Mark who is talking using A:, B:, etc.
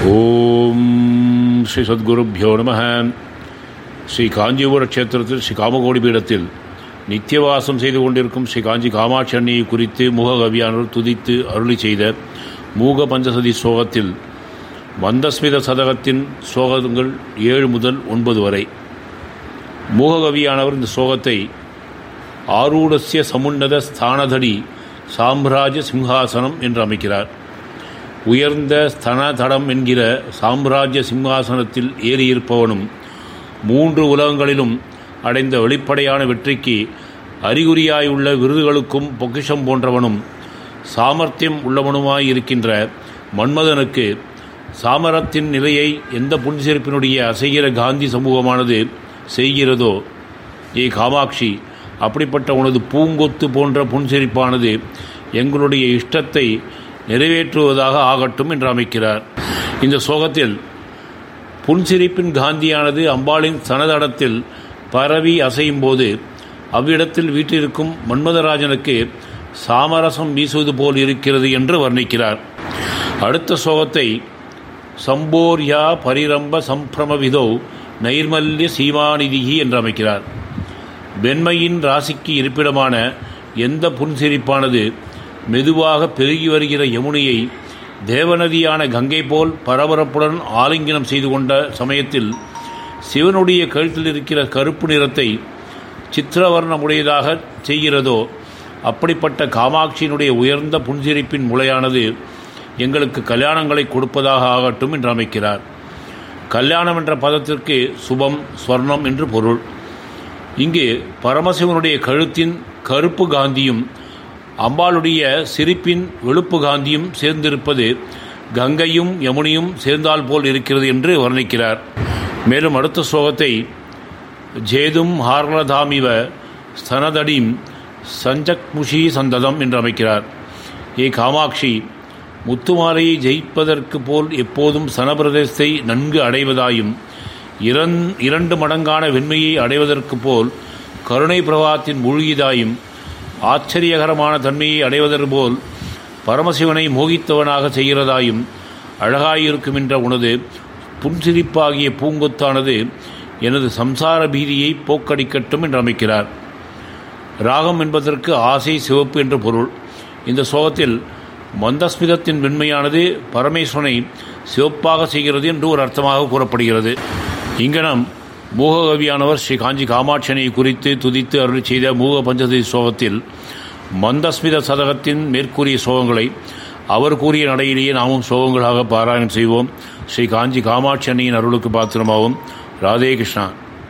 A: ஓம் ஸ்ரீ சத்குருப்பியோ நம ஸ்ரீ காஞ்சிபுர கஷேத்திரத்தில் ஸ்ரீ காமகோடி பீடத்தில் நித்தியவாசம் செய்து கொண்டிருக்கும் ஸ்ரீ காஞ்சி காமாட்சி அன்னையை குறித்து மூககவியானவர் துதித்து அருளி செய்த மூக பஞ்சசதி ஸ்லோகத்தில் மந்தஸ்மித சதகத்தின் ஸ்லோகங்கள் ஏழு முதல் ஒன்பது வரை மூககவியானவர் இந்த ஸ்லோகத்தை ஆரூடசிய சமுன்னத ஸ்தானதடி சாம்ராஜ்ய சிம்ஹாசனம் என்று அமைக்கிறார் உயர்ந்த ஸ்தனதடம் என்கிற சாம்ராஜ்ய சிம்ஹாசனத்தில் ஏறியிருப்பவனும் மூன்று உலகங்களிலும் அடைந்த வெளிப்படையான வெற்றிக்கு அறிகுறியாயுள்ள விருதுகளுக்கும் பொக்கிஷம் போன்றவனும் சாமர்த்தியம் உள்ளவனுமாய் இருக்கின்ற மன்மதனுக்கு சாமரத்தின் நிலையை எந்த புன்சிறப்பினுடைய அசைகிற காந்தி சமூகமானது செய்கிறதோ ஏ காமாட்சி அப்படிப்பட்ட உனது பூங்கொத்து போன்ற புன்சிரிப்பானது எங்களுடைய இஷ்டத்தை நிறைவேற்றுவதாக ஆகட்டும் என்று அமைக்கிறார் இந்த சோகத்தில் புன்சிரிப்பின் காந்தியானது அம்பாளின் சனதடத்தில் பரவி அசையும் போது அவ்விடத்தில் வீட்டிருக்கும் மன்மதராஜனுக்கு சாமரசம் வீசுவது போல் இருக்கிறது என்று வர்ணிக்கிறார் அடுத்த சோகத்தை சம்போர்யா பரிரம்ப சம்பிரமவிதோ நைர்மல்ய சீமாநிதிகி என்று அமைக்கிறார் வெண்மையின் ராசிக்கு இருப்பிடமான எந்த புன்சிரிப்பானது மெதுவாக பெருகி வருகிற யமுனையை தேவநதியான கங்கை போல் பரபரப்புடன் ஆலிங்கனம் செய்து கொண்ட சமயத்தில் சிவனுடைய கழுத்தில் இருக்கிற கருப்பு நிறத்தை சித்திரவர்ணமுடையதாக செய்கிறதோ அப்படிப்பட்ட காமாட்சியினுடைய உயர்ந்த புன்சிரிப்பின் முளையானது எங்களுக்கு கல்யாணங்களை கொடுப்பதாக ஆகட்டும் என்று அமைக்கிறார் கல்யாணம் என்ற பதத்திற்கு சுபம் ஸ்வர்ணம் என்று பொருள் இங்கு பரமசிவனுடைய கழுத்தின் கருப்பு காந்தியும் அம்பாளுடைய சிரிப்பின் வெளுப்பு காந்தியும் சேர்ந்திருப்பது கங்கையும் யமுனியும் சேர்ந்தால் போல் இருக்கிறது என்று வர்ணிக்கிறார் மேலும் அடுத்த ஸ்லோகத்தை ஜேதும் ஹார்லதாமிவ ஸ்தனதடிம் சஞ்சக்முஷி சந்ததம் என்று அமைக்கிறார் ஏ காமாட்சி முத்துமாலையை ஜெயிப்பதற்கு போல் எப்போதும் சனபிரதேசத்தை நன்கு அடைவதாயும் இரண் இரண்டு மடங்கான வெண்மையை அடைவதற்கு போல் கருணை பிரவாத்தின் மூழ்கியதாயும் ஆச்சரியகரமான தன்மையை அடைவதற்கு போல் பரமசிவனை மோகித்தவனாக செய்கிறதாயும் அழகாயிருக்கும் என்ற உனது புன்சிரிப்பாகிய பூங்கொத்தானது எனது சம்சார பீதியை போக்கடிக்கட்டும் என்று அமைக்கிறார் ராகம் என்பதற்கு ஆசை சிவப்பு என்ற பொருள் இந்த சோகத்தில் மந்தஸ்மிதத்தின் வெண்மையானது பரமேஸ்வரனை சிவப்பாக செய்கிறது என்று ஒரு அர்த்தமாக கூறப்படுகிறது இங்கனம் மூககவியானவர் ஸ்ரீ காஞ்சி காமாட்சனை குறித்து துதித்து அருள் செய்த மூக பஞ்சதி சோகத்தில் மந்தஸ்மித சதகத்தின் மேற்கூறிய சோகங்களை அவர் கூறிய நடையிலேயே நாமும் சோகங்களாக பாராயணம் செய்வோம் ஸ்ரீ காஞ்சி காமாட்சி அன்னையின் அருளுக்கு பாத்திரமாகும் ராதே கிருஷ்ணா